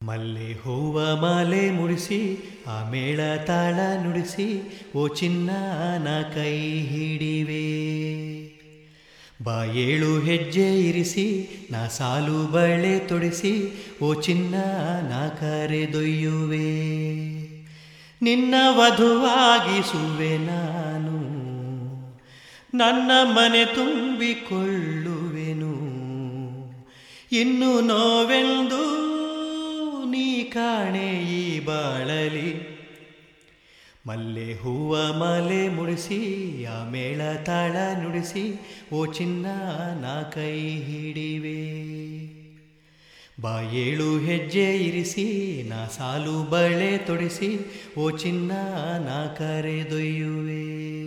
ಮಲ್ಲೆ ಹೂವ ಮಾಲೆ ಮುಡಿಸಿ ಆ ಮೇಳ ತಾಳ ನುಡಿಸಿ ಓ ಚಿನ್ನ ನಾ ಕೈ ಹಿಡಿವೆ ಬಾ ಏಳು ಹೆಜ್ಜೆ ಇರಿಸಿ ನಾ ಸಾಲು ಬಳೆ ತೊಡಿಸಿ ಓ ಚಿನ್ನ ನಾ ಕರೆದೊಯ್ಯುವೆ ನಿನ್ನ ವಧುವಾಗಿಸುವೆ ನಾನು ನನ್ನ ಮನೆ ತುಂಬಿಕೊಳ್ಳುವೆನು ಇನ್ನು ನೋವೆಂದು ನೀ ಕಾಣೆ ಈ ಬಾಳಲಿ ಮಲ್ಲೆ ಹೂವ ಮಾಲೆ ಮುಡಿಸಿ ಆ ಮೇಳ ತಾಳ ನುಡಿಸಿ ಓ ಚಿನ್ನ ನಾ ಕೈ ಹಿಡಿವೆ ಬಾ ಏಳು ಹೆಜ್ಜೆ ಇರಿಸಿ ನಾ ಸಾಲು ಬಳೆ ತೊಡಿಸಿ ಓ ಚಿನ್ನ ನಾ ಕರೆದೊಯ್ಯುವೆ